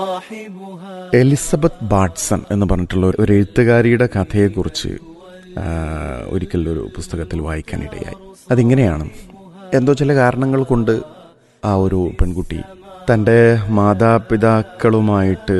Elizabeth ബാട്സൺ എന്ന് പറഞ്ഞിട്ടുള്ള ഒരു എഴുത്തുകാരിയുടെ കഥയെക്കുറിച്ച് ആ, ഒരിക്കൽ ഒരു പുസ്തകത്തിൽ വായിക്കാനിടയായി അതിങ്ങനെയാണ് എന്തോ ചില കാരണങ്ങൾ കൊണ്ട് ആ ഒരു പെൺകുട്ടി തൻ്റെ മാതാപിതാക്കളുമായിട്ട്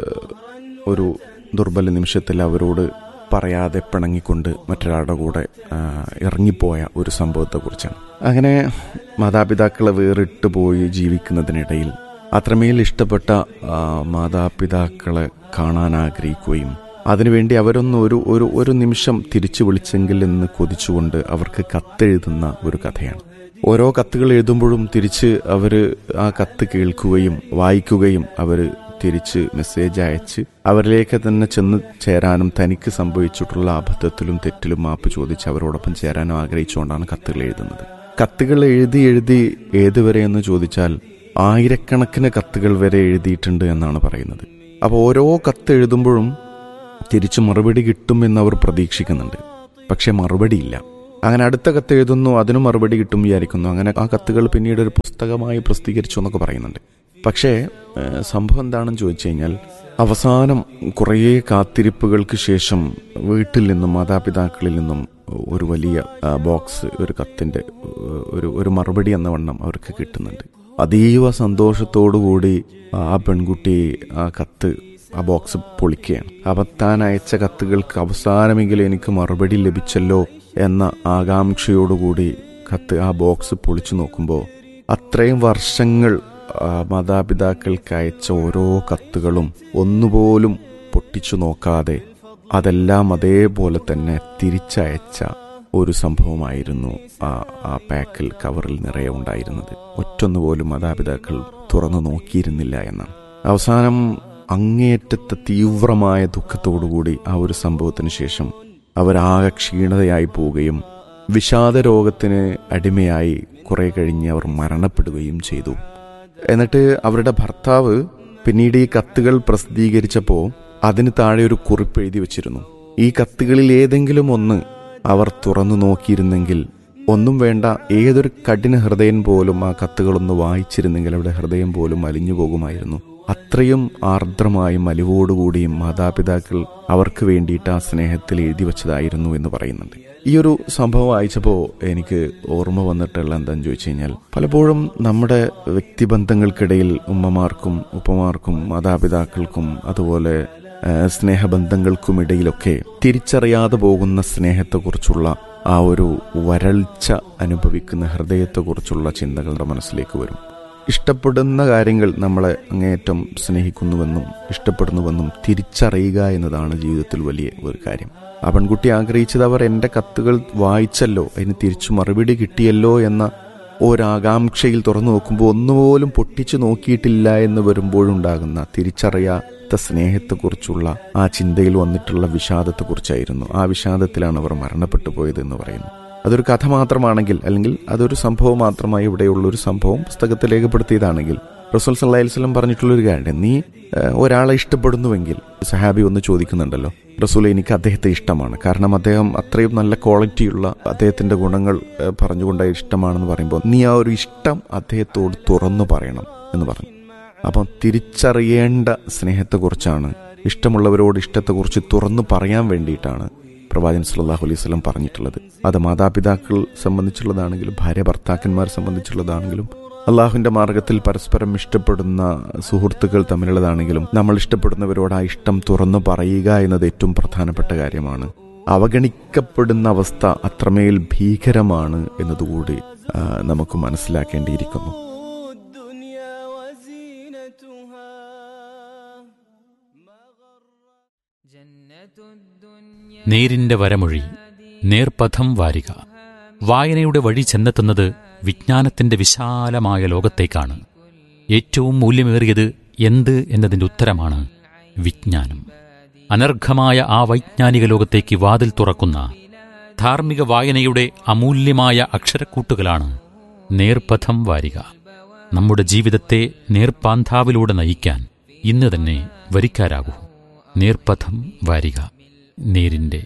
ഒരു ദുർബല നിമിഷത്തിൽ അവരോട് പറയാതെ പിണങ്ങിക്കൊണ്ട് മറ്റൊരാളുടെ കൂടെ ആ, ഇറങ്ങിപ്പോയ ഒരു സംഭവത്തെക്കുറിച്ചാണ് അങ്ങനെ മാതാപിതാക്കളെ വേറിട്ട് പോയി ജീവിക്കുന്നതിനിടയിൽ അത്രമേൽ ഇഷ്ടപ്പെട്ട ആ, മാതാപിതാക്കളെ കാണാൻ ആഗ്രഹിക്കുകയും അതിനുവേണ്ടി അവരൊന്ന് ഒരു ഒരു ഒരു നിമിഷം തിരിച്ചു വിളിച്ചെങ്കിൽ എന്ന് കൊതിച്ചുകൊണ്ട് അവർക്ക് കത്തെഴുതുന്ന ഒരു കഥയാണ് ഓരോ കത്തുകൾ എഴുതുമ്പോഴും തിരിച്ച് അവർ ആ കത്ത് കേൾക്കുകയും വായിക്കുകയും അവർ തിരിച്ച് മെസ്സേജ് അയച്ച് അവരിലേക്ക് തന്നെ ചെന്ന് ചേരാനും തനിക്ക് സംഭവിച്ചിട്ടുള്ള അബദ്ധത്തിലും തെറ്റിലും മാപ്പ് ചോദിച്ച് അവരോടൊപ്പം ചേരാനും ആഗ്രഹിച്ചുകൊണ്ടാണ് കത്തുകൾ എഴുതുന്നത് കത്തുകൾ എഴുതി എഴുതി ഏതുവരെ എന്ന് ചോദിച്ചാൽ ആയിരക്കണക്കിന് കത്തുകൾ വരെ എഴുതിയിട്ടുണ്ട് എന്നാണ് പറയുന്നത് അപ്പോൾ ഓരോ കത്ത് എഴുതുമ്പോഴും തിരിച്ചു മറുപടി കിട്ടുമെന്ന് അവർ പ്രതീക്ഷിക്കുന്നുണ്ട് പക്ഷെ മറുപടിയില്ല അങ്ങനെ അടുത്ത കത്ത് എഴുതുന്നു അതിനും മറുപടി കിട്ടും വിചാരിക്കുന്നു അങ്ങനെ ആ കത്തുകൾ പിന്നീട് ഒരു പുസ്തകമായി പ്രസിദ്ധീകരിച്ചു എന്നൊക്കെ പറയുന്നുണ്ട് പക്ഷേ ഏഹ്, സംഭവം എന്താണെന്ന് ചോദിച്ചു കഴിഞ്ഞാൽ അവസാനം കുറേ കാത്തിരിപ്പുകൾക്ക് ശേഷം വീട്ടിൽ നിന്നും മാതാപിതാക്കളിൽ നിന്നും ഒരു വലിയ ആ, ബോക്സ് ഒരു കത്തിന്റെ ഏഹ്, ഒരു ഒരു മറുപടി എന്ന വണ്ണം അവർക്ക് കിട്ടുന്നുണ്ട് അതീവ സന്തോഷത്തോടുകൂടി ആ പെൺകുട്ടി ആ കത്ത് ആ ബോക്സ് പൊളിക്കുകയാണ് അപ്പം താൻ അയച്ച കത്തുകൾക്ക് അവസാനമെങ്കിലും എനിക്ക് മറുപടി ലഭിച്ചല്ലോ എന്ന ആകാംക്ഷയോടുകൂടി കത്ത് ആ ബോക്സ് പൊളിച്ചു നോക്കുമ്പോൾ അത്രയും വർഷങ്ങൾ ആ, മാതാപിതാക്കൾക്ക് അയച്ച ഓരോ കത്തുകളും ഒന്നുപോലും പൊട്ടിച്ചു നോക്കാതെ അതെല്ലാം അതേപോലെ തന്നെ തിരിച്ചയച്ച ഒരു സംഭവമായിരുന്നു ആ ആ പാക്കിൽ കവറിൽ നിറയെ ഉണ്ടായിരുന്നത് ഒറ്റൊന്നുപോലും മാതാപിതാക്കൾ തുറന്നു നോക്കിയിരുന്നില്ല എന്നാണ് അവസാനം അങ്ങേയറ്റത്തെ തീവ്രമായ ദുഃഖത്തോടുകൂടി ആ ഒരു സംഭവത്തിന് ശേഷം അവരാകെ ക്ഷീണതയായി പോവുകയും വിഷാദ രോഗത്തിന് അടിമയായി കുറെ കഴിഞ്ഞ് അവർ മരണപ്പെടുകയും ചെയ്തു എന്നിട്ട് അവരുടെ ഭർത്താവ് പിന്നീട് ഈ കത്തുകൾ പ്രസിദ്ധീകരിച്ചപ്പോൾ അതിന് താഴെ ഒരു കുറിപ്പ് എഴുതി വച്ചിരുന്നു ഈ കത്തുകളിൽ ഏതെങ്കിലും ഒന്ന് അവർ തുറന്നു നോക്കിയിരുന്നെങ്കിൽ ഒന്നും വേണ്ട ഏതൊരു കഠിന ഹൃദയൻ പോലും ആ കത്തുകളൊന്ന് വായിച്ചിരുന്നെങ്കിൽ അവരുടെ ഹൃദയം പോലും അലിഞ്ഞു പോകുമായിരുന്നു അത്രയും ആർദ്രമായും അലിവോടുകൂടിയും മാതാപിതാക്കൾ അവർക്ക് വേണ്ടിയിട്ട് ആ സ്നേഹത്തിൽ എഴുതി വച്ചതായിരുന്നു എന്ന് പറയുന്നുണ്ട് ഈ ഒരു സംഭവം വായിച്ചപ്പോൾ എനിക്ക് ഓർമ്മ വന്നിട്ടുള്ള എന്താണെന്ന് ചോദിച്ചു കഴിഞ്ഞാൽ പലപ്പോഴും നമ്മുടെ വ്യക്തിബന്ധങ്ങൾക്കിടയിൽ ഉമ്മമാർക്കും ഉപ്പമാർക്കും മാതാപിതാക്കൾക്കും അതുപോലെ ആ, സ്നേഹബന്ധങ്ങൾക്കുമിടയിലൊക്കെ തിരിച്ചറിയാതെ പോകുന്ന സ്നേഹത്തെക്കുറിച്ചുള്ള ആ ഒരു വരൾച്ച അനുഭവിക്കുന്ന ഹൃദയത്തെക്കുറിച്ചുള്ള ചിന്തകൾ നമ്മുടെ മനസ്സിലേക്ക് വരും ഇഷ്ടപ്പെടുന്ന കാര്യങ്ങൾ നമ്മളെ അങ്ങേയറ്റം സ്നേഹിക്കുന്നുവെന്നും ഇഷ്ടപ്പെടുന്നുവെന്നും തിരിച്ചറിയുക എന്നതാണ് ജീവിതത്തിൽ വലിയ ഒരു കാര്യം ആ പെൺകുട്ടി ആഗ്രഹിച്ചത് അവർ എൻ്റെ കത്തുകൾ വായിച്ചല്ലോ അതിന് തിരിച്ചു മറുപടി കിട്ടിയല്ലോ എന്ന ഒരാകാംക്ഷയിൽ തുറന്നു നോക്കുമ്പോൾ ഒന്നുപോലും പൊട്ടിച്ചു നോക്കിയിട്ടില്ല എന്ന് വരുമ്പോഴുണ്ടാകുന്ന തിരിച്ചറിയാത്ത സ്നേഹത്തെക്കുറിച്ചുള്ള ആ ചിന്തയിൽ വന്നിട്ടുള്ള വിഷാദത്തെക്കുറിച്ചായിരുന്നു ആ വിഷാദത്തിലാണ് അവർ മരണപ്പെട്ടു പോയത് എന്ന് പറയുന്നു അതൊരു കഥ മാത്രമാണെങ്കിൽ അല്ലെങ്കിൽ അതൊരു സംഭവം മാത്രമായി ഇവിടെയുള്ള ഒരു സംഭവം പുസ്തകത്തിൽ രേഖപ്പെടുത്തിയതാണെങ്കിൽ റസൂൽ സല്ലാ വസ്ലം പറഞ്ഞിട്ടുള്ള ഒരു കാര്യം നീ ഏഹ്, ഒരാളെ ഇഷ്ടപ്പെടുന്നുവെങ്കിൽ സഹാബി ഒന്ന് ചോദിക്കുന്നുണ്ടല്ലോ റസൂൽ എനിക്ക് അദ്ദേഹത്തെ ഇഷ്ടമാണ് കാരണം അദ്ദേഹം അത്രയും നല്ല ക്വാളിറ്റിയുള്ള അദ്ദേഹത്തിന്റെ ഗുണങ്ങൾ ഏഹ്, പറഞ്ഞുകൊണ്ട് ഇഷ്ടമാണെന്ന് പറയുമ്പോൾ നീ ആ ഒരു ഇഷ്ടം അദ്ദേഹത്തോട് തുറന്നു പറയണം എന്ന് പറഞ്ഞു അപ്പം തിരിച്ചറിയേണ്ട സ്നേഹത്തെക്കുറിച്ചാണ് ഇഷ്ടമുള്ളവരോട് ഇഷ്ടത്തെക്കുറിച്ച് തുറന്നു പറയാൻ വേണ്ടിയിട്ടാണ് പ്രവാചകൻ സല്ലല്ലാഹു അലൈഹി വസല്ലം പറഞ്ഞിട്ടുള്ളത് അത് മാതാപിതാക്കൾ സംബന്ധിച്ചുള്ളതാണെങ്കിലും ഭാര്യ ഭർത്താക്കന്മാർ സംബന്ധിച്ചുള്ളതാണെങ്കിലും അള്ളാഹുവിന്റെ മാർഗത്തിൽ പരസ്പരം ഇഷ്ടപ്പെടുന്ന സുഹൃത്തുക്കൾ തമ്മിലുള്ളതാണെങ്കിലും നമ്മൾ ഇഷ്ടപ്പെടുന്നവരോട് ആ ഇഷ്ടം തുറന്നു പറയുക എന്നത് ഏറ്റവും പ്രധാനപ്പെട്ട കാര്യമാണ് അവഗണിക്കപ്പെടുന്ന അവസ്ഥ അത്രമേൽ ഭീകരമാണ് എന്നതുകൂടി ആ, നമുക്ക് മനസ്സിലാക്കേണ്ടിയിരിക്കുന്നു الدنيا وزينتها നേരിന്റെ വരമൊഴി നേർപഥം വാരിക വായനയുടെ വഴി ചെന്നെത്തുന്നത് വിജ്ഞാനത്തിന്റെ വിശാലമായ ലോകത്തേക്കാണ് ഏറ്റവും മൂല്യമേറിയത് എന്ത് എന്നതിന്റെ ഉത്തരമാണ് വിജ്ഞാനം അനർഘമായ ആ വൈജ്ഞാനിക ലോകത്തേക്ക് വാതിൽ തുറക്കുന്ന ധാർമ്മിക വായനയുടെ അമൂല്യമായ അക്ഷരക്കൂട്ടുകളാണ് നേർപഥം വാരിക നമ്മുടെ ജീവിതത്തെ നേർപ്പാന്താവിലൂടെ നയിക്കാൻ ഇന്ന് തന്നെ വരിക്കാരാകൂ നേർപഥം വാരിക നേരിന്റെ